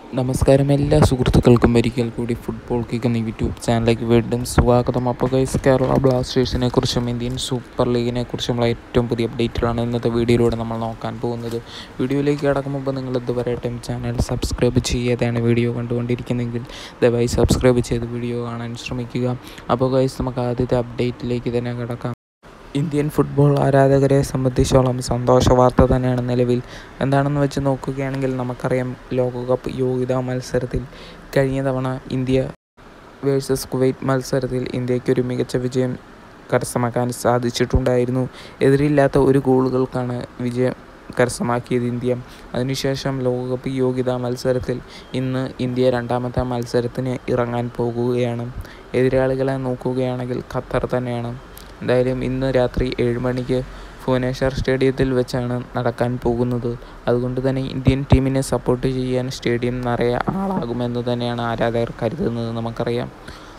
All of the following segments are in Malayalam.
നമസ്കാരം എല്ലാ സുഹൃത്തുക്കൾക്കും ഒരിക്കൽ കൂടി ഫുട്ബോൾ കിക്ക് എന്ന യൂട്യൂബ് ചാനലിലേക്ക് വീണ്ടും സ്വാഗതം അപ്പോൾ ഗൈസ് കേരള ബ്ലാസ്റ്റേഴ്സിനെ കുറിച്ചും ഇന്ത്യൻ സൂപ്പർ ലീഗിനെ കുറിച്ചുമുള്ള ഏറ്റവും പുതിയ അപ്ഡേറ്റുകളാണ് ഇന്നത്തെ വീഡിയോയിലൂടെ നമ്മൾ നോക്കാൻ പോകുന്നത് വീഡിയോയിലേക്ക് കടക്കും മുമ്പ് നിങ്ങൾ ഇതുവരെയായിട്ടും ചാനൽ സബ്സ്ക്രൈബ് ചെയ്യാതെയാണ് വീഡിയോ കണ്ടുകൊണ്ടിരിക്കുന്നതെങ്കിൽ ദയവായി സബ്സ്ക്രൈബ് ചെയ്ത് വീഡിയോ കാണാൻ ശ്രമിക്കുക അപ്പോൾ ഗൈസ് നമുക്ക് ആദ്യത്തെ അപ്ഡേറ്റിലേക്ക് തന്നെ കിടക്കാം ഇന്ത്യൻ ഫുട്ബോൾ ആരാധകരെ സംബന്ധിച്ചോളം സന്തോഷ വാർത്ത തന്നെയാണ് നിലവിൽ എന്താണെന്ന് വെച്ച് നോക്കുകയാണെങ്കിൽ നമുക്കറിയാം ലോകകപ്പ് യോഗ്യതാ മത്സരത്തിൽ കഴിഞ്ഞ തവണ ഇന്ത്യ വേഴ്സസ് കുവൈറ്റ് മത്സരത്തിൽ ഇന്ത്യയ്ക്കൊരു മികച്ച വിജയം കരസ്ഥമാക്കാൻ സാധിച്ചിട്ടുണ്ടായിരുന്നു എതിരില്ലാത്ത ഒരു ഗോളുകൾക്കാണ് വിജയം കരസ്ഥമാക്കിയത് ഇന്ത്യ അതിനുശേഷം ലോകകപ്പ് യോഗ്യതാ മത്സരത്തിൽ ഇന്ന് ഇന്ത്യ രണ്ടാമത്തെ മത്സരത്തിന് ഇറങ്ങാൻ പോകുകയാണ് എതിരാളികളെ നോക്കുകയാണെങ്കിൽ ഖത്തർ തന്നെയാണ് എന്തായാലും ഇന്ന് രാത്രി ഏഴ് മണിക്ക് ഭുവനേശ്വർ സ്റ്റേഡിയത്തിൽ വെച്ചാണ് നടക്കാൻ പോകുന്നത് അതുകൊണ്ട് തന്നെ ഇന്ത്യൻ ടീമിനെ സപ്പോർട്ട് ചെയ്യാൻ സ്റ്റേഡിയം നിറയെ ആളാകുമെന്ന് തന്നെയാണ് ആരാധകർ കരുതുന്നത് നമുക്കറിയാം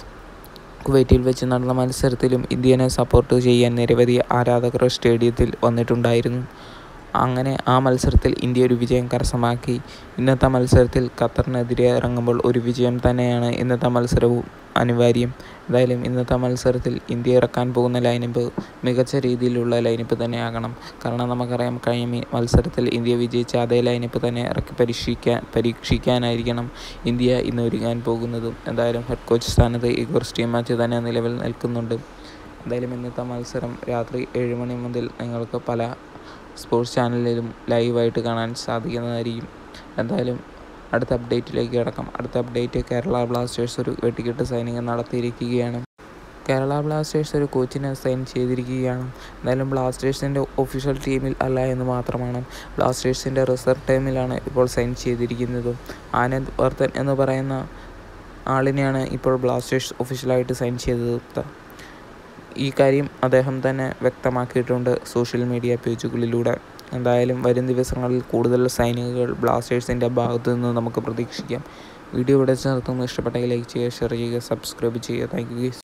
കുവൈറ്റിൽ വെച്ച് നടന്ന മത്സരത്തിലും ഇന്ത്യനെ സപ്പോർട്ട് ചെയ്യാൻ നിരവധി ആരാധകർ സ്റ്റേഡിയത്തിൽ വന്നിട്ടുണ്ടായിരുന്നു അങ്ങനെ ആ മത്സരത്തിൽ ഇന്ത്യ ഒരു വിജയം കരസ്ഥമാക്കി ഇന്നത്തെ മത്സരത്തിൽ ഖത്തറിനെതിരെ ഇറങ്ങുമ്പോൾ ഒരു വിജയം തന്നെയാണ് ഇന്നത്തെ മത്സരവും അനിവാര്യം എന്തായാലും ഇന്നത്തെ മത്സരത്തിൽ ഇന്ത്യ ഇറക്കാൻ പോകുന്ന ലൈനപ്പ് മികച്ച രീതിയിലുള്ള ലൈനപ്പ് തന്നെയാകണം കാരണം നമുക്കറിയാം കഴിഞ്ഞ മത്സരത്തിൽ ഇന്ത്യ വിജയിച്ച അതേ ലൈനപ്പ് തന്നെ ഇറക്കി പരീക്ഷിക്കാൻ പരീക്ഷിക്കാനായിരിക്കണം ഇന്ത്യ ഇന്ന് ഒരുങ്ങാൻ പോകുന്നതും എന്തായാലും ഹെഡ് കോച്ച് സ്ഥാനത്ത് ഇഗോർ സ്റ്റീമാച്ച് തന്നെ നിലവിൽ നിൽക്കുന്നുണ്ട് എന്തായാലും ഇന്നത്തെ മത്സരം രാത്രി ഏഴ് മണി മുതൽ നിങ്ങൾക്ക് പല സ്പോർട്സ് ചാനലിലും ലൈവായിട്ട് കാണാൻ സാധിക്കുന്നതായിരിക്കും എന്തായാലും അടുത്ത അപ്ഡേറ്റിലേക്ക് കിടക്കാം അടുത്ത അപ്ഡേറ്റ് കേരള ബ്ലാസ്റ്റേഴ്സ് ഒരു വെട്ടിക്കെട്ട് സൈനിങ് നടത്തിയിരിക്കുകയാണ് കേരള ബ്ലാസ്റ്റേഴ്സ് ഒരു കോച്ചിനെ സൈൻ ചെയ്തിരിക്കുകയാണ് എന്തായാലും ബ്ലാസ്റ്റേഴ്സിൻ്റെ ഒഫീഷ്യൽ ടീമിൽ അല്ല എന്ന് മാത്രമാണ് ബ്ലാസ്റ്റേഴ്സിൻ്റെ റിസർവ് ടീമിലാണ് ഇപ്പോൾ സൈൻ ചെയ്തിരിക്കുന്നത് ആനന്ദ് വർദ്ധൻ എന്ന് പറയുന്ന ആളിനെയാണ് ഇപ്പോൾ ബ്ലാസ്റ്റേഴ്സ് ഒഫീഷ്യലായിട്ട് സൈൻ ചെയ്തത് ഈ കാര്യം അദ്ദേഹം തന്നെ വ്യക്തമാക്കിയിട്ടുണ്ട് സോഷ്യൽ മീഡിയ പേജുകളിലൂടെ എന്തായാലും വരും ദിവസങ്ങളിൽ കൂടുതൽ സൈനികകൾ ബ്ലാസ്റ്റേഴ്സിൻ്റെ ഭാഗത്തു നിന്ന് നമുക്ക് പ്രതീക്ഷിക്കാം വീഡിയോ ഇവിടെ നിർത്തുന്നു ഇഷ്ടപ്പെട്ടെങ്കിൽ ലൈക്ക് ചെയ്യുക ഷെയർ ചെയ്യുക സബ്സ്ക്രൈബ് ചെയ്യുക താങ്ക് യു